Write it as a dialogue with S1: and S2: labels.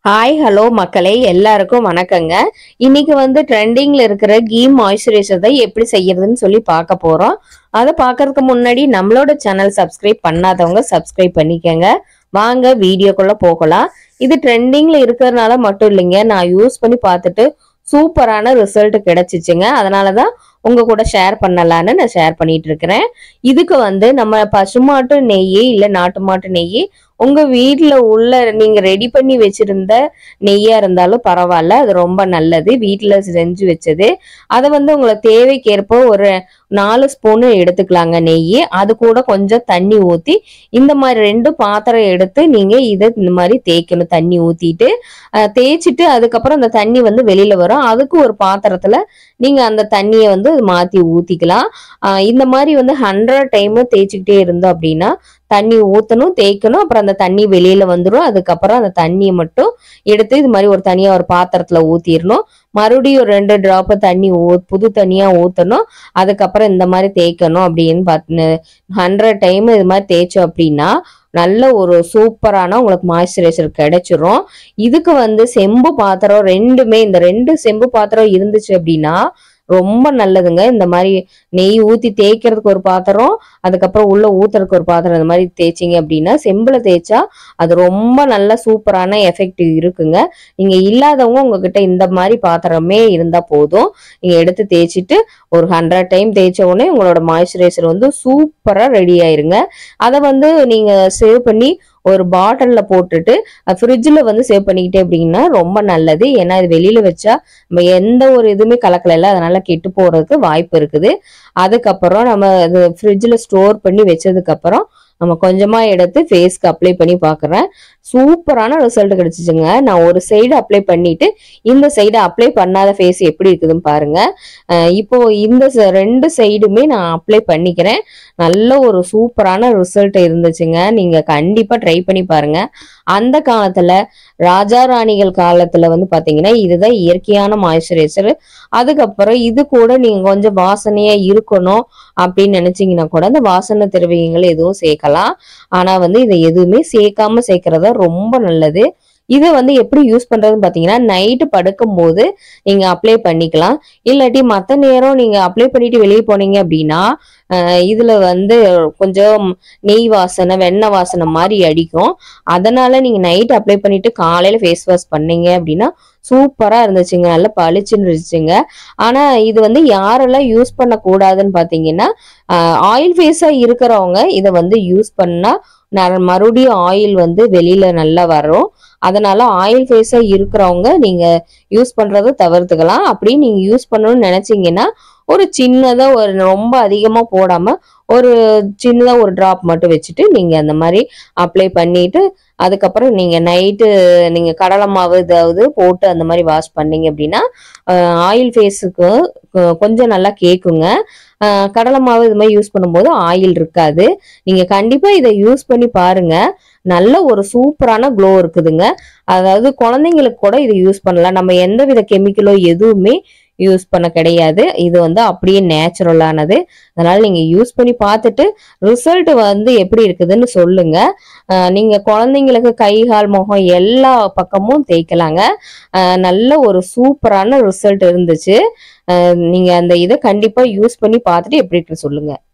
S1: hi hello மக்களே எல்லாருக்கும் வணக்கங்க இன்னைக்கு வந்து ட்ரெண்டிங்ல இருக்கிற கீ மாய்ஸ்சரைசர் தான் எப்படி செய்யறதுன்னு சொல்லி பார்க்க போறோம் அதை பார்க்கறதுக்கு முன்னாடி நம்மளோட சேனல் சப்ஸ்கிரைப் பண்ணாதவங்க சப்ஸ்கிரைப் பண்ணிக்கங்க வாங்க வீடியோக்குள்ள போகலாம் இது ட்ரெண்டிங்ல இருக்கிறதுனால மட்டும் இல்லைங்க நான் யூஸ் பண்ணி பார்த்துட்டு சூப்பரான ரிசல்ட் கிடைச்சிச்சுங்க அதனாலதான் உங்க கூட ஷேர் பண்ணலான்னு நான் ஷேர் பண்ணிட்டு இருக்கிறேன் இதுக்கு வந்து நம்ம பசுமாட்டு நெய் இல்ல நாட்டு மாட்டு நெய் உங்க வீட்ல உள்ள நீங்க ரெடி பண்ணி வச்சிருந்த நெய்யா இருந்தாலும் பரவாயில்ல அது ரொம்ப நல்லது வீட்ல செஞ்சு வச்சது அதை வந்து உங்களுக்கு தேவைக்கேற்ப ஒரு நாலு ஸ்பூனு எடுத்துக்கலாங்க நெய் அது கூட கொஞ்சம் தண்ணி ஊத்தி இந்த மாதிரி ரெண்டு பாத்திரம் எடுத்து நீங்க இதை இந்த மாதிரி தேய்க்கணும் தண்ணி ஊத்திட்டு அஹ், தேய்ச்சிட்டு அதுக்கப்புறம் அந்த தண்ணி வந்து வெளியில வரும் அதுக்கு ஒரு பாத்திரத்துல நீங்க அந்த தண்ணியை வந்து மாத்தி ஊத்திக்கலாம் அஹ், இந்த மாதிரி வந்து ஹண்ட்ரட் டைம் தேய்ச்சிக்கிட்டே இருந்தோம் அப்படின்னா தண்ணி ஊத்தணும் தேய்க்கணும் அப்புறம் அந்த தண்ணி வெளியில வந்துடும் அதுக்கப்புறம் அந்த தண்ணியை மட்டும் எடுத்து இது மாதிரி ஒரு தனியா ஒரு பாத்திரத்துல ஊத்திடணும் மறுபடியும் ஒரு ரெண்டு டிராப் தண்ணி ஊ புது தண்ணியா ஊத்தணும் அதுக்கப்புறம் இந்த மாதிரி தேய்க்கணும் அப்படின்னு பார்த்து ஹண்ட்ரட் டைம் இது மாதிரி தேய்ச்சோம் அப்படின்னா நல்ல ஒரு சூப்பரான உங்களுக்கு மாய்ஸ்சரைசர் கிடைச்சிரும் இதுக்கு வந்து செம்பு பாத்திரம் ரெண்டுமே இந்த ரெண்டு செம்பு பாத்திரம் இருந்துச்சு அப்படின்னா ரொம்ப நல்லதுங்க இந்த மாதிரி நெய் ஊத்தி தேய்க்கிறதுக்கு ஒரு பாத்திரம் அதுக்கப்புறம் உள்ள ஊத்துறதுக்கு ஒரு பாத்திரம் இந்த மாதிரி தேய்ச்சிங்க அப்படின்னா செம்புல தேய்ச்சா அது ரொம்ப நல்ல சூப்பரான எஃபெக்ட் இருக்குங்க நீங்க இல்லாதவங்க உங்ககிட்ட இந்த மாதிரி பாத்திரமே இருந்தா போதும் நீங்க எடுத்து தேய்ச்சிட்டு ஒரு ஹண்ட்ரட் டைம் தேய்ச்ச உடனே உங்களோட மாய்ஸ்சரைசர் வந்து சூப்பரா ரெடி ஆயிருங்க அதை வந்து நீங்க சேவ் பண்ணி ஒரு பாட்டில்ல போட்டுட்டு ஃப்ரிட்ஜில் வந்து சேவ் பண்ணிக்கிட்டே அப்படின்னா ரொம்ப நல்லது ஏன்னா இது வெளியில வச்சா நம்ம எந்த ஒரு இதுவுமே கலக்கல அதனால கெட்டு போறதுக்கு வாய்ப்பு இருக்குது அதுக்கப்புறம் நம்ம அது ஃப்ரிட்ஜில் ஸ்டோர் பண்ணி வச்சதுக்கு அப்புறம் நம்ம கொஞ்சமா எடுத்து ஃபேஸ்க்கு அப்ளை பண்ணி பார்க்குறேன் சூப்பரான ரிசல்ட் கிடைச்சிச்சுங்க நான் ஒரு சைடு அப்ளை பண்ணிட்டு இந்த சைடு அப்ளை பண்ணாத ஃபேஸ் எப்படி இருக்குதுன்னு பாருங்க அஹ் இப்போ இந்த ச- ரெண்டு சைடுமே நான் அப்ளை பண்ணிக்கிறேன் நல்ல ஒரு சூப்பரான ரிசல்ட் இருந்துச்சுங்க நீங்க கண்டிப்பா ட்ரை பண்ணி பாருங்க அந்த காலத்துல ராஜா ராணிகள் காலத்துல வந்து பாத்தீங்கன்னா இதுதான் இயற்கையான மாய்ஸ்சரைசர் அதுக்கப்புறம் இது கூட நீங்க கொஞ்சம் வாசனையா இருக்கணும் அப்படின்னு நினைச்சீங்கன்னா கூட அந்த வாசனை திரவியங்கள் எதுவும் சேர்க்கலாம் ஆனா வந்து இதை எதுவுமே சேர்க்காம சேர்க்கறதா ரொம்ப நல்லது இதை வந்து எப்படி யூஸ் பண்றதுன்னு பாத்தீங்கன்னா நைட்டு படுக்கும் போது நீங்க அப்ளை பண்ணிக்கலாம் இல்லாட்டி மத்த நேரம் நீங்க அப்ளை பண்ணிட்டு வெளியே போனீங்க அப்படின்னா அஹ் இதுல வந்து கொஞ்சம் நெய் வாசனை வெண்ணெய் வாசனை மாதிரி அடிக்கும் அதனால நீங்க நைட் அப்ளை பண்ணிட்டு காலையில ஃபேஸ் வாஷ் பண்ணீங்க அப்படின்னா சூப்பரா இருந்துச்சுங்க நல்லா பளிச்சுன்னு இருந்துச்சுங்க ஆனா இது வந்து யாரெல்லாம் யூஸ் பண்ண கூடாதுன்னு பாத்தீங்கன்னா ஆயில் ஃபேஸா இருக்கிறவங்க இதை வந்து யூஸ் பண்ணா ந- மறுபடியும் ஆயில் வந்து வெளியில நல்லா வரும் அதனால ஆயில் ஃபேஸா இருக்கிறவங்க நீங்க யூஸ் பண்றதை தவிர்த்துக்கலாம் அப்படி நீங்க யூஸ் பண்ணணும்னு நினைச்சீங்கன்னா ஒரு சின்னதா ஒரு ரொம்ப அதிகமா போடாம ஒரு சின்னதா ஒரு டிராப் மட்டும் வச்சுட்டு நீங்க அந்த மாதிரி அப்ளை பண்ணிட்டு அதுக்கப்புறம் நீங்க நைட்டு நீங்க கடலை மாவு ஏதாவது போட்டு அந்த மாதிரி வாஷ் பண்ணீங்க அப்படின்னா ஆயில் ஃபேஸுக்கு கொஞ்சம் நல்லா கேக்குங்க அஹ் கடலை மாவு இது மாதிரி யூஸ் பண்ணும்போது ஆயில் இருக்காது நீங்க கண்டிப்பா இதை யூஸ் பண்ணி பாருங்க நல்ல ஒரு சூப்பரான க்ளோ இருக்குதுங்க அதாவது குழந்தைங்களுக்கு கூட இது யூஸ் பண்ணலாம் நம்ம எந்த வித கெமிக்கலோ எதுவுமே யூஸ் பண்ண கிடையாது இது வந்து அப்படியே நேச்சுரலானது அதனால நீங்க யூஸ் பண்ணி பார்த்துட்டு ரிசல்ட் வந்து எப்படி இருக்குதுன்னு சொல்லுங்க அஹ் நீங்க குழந்தைங்களுக்கு கை கால் முகம் எல்லா பக்கமும் தேய்க்கலாங்க அஹ் நல்ல ஒரு சூப்பரான ரிசல்ட் இருந்துச்சு அஹ் நீங்க அந்த இதை கண்டிப்பா யூஸ் பண்ணி பார்த்துட்டு எப்படி இருக்குன்னு சொல்லுங்க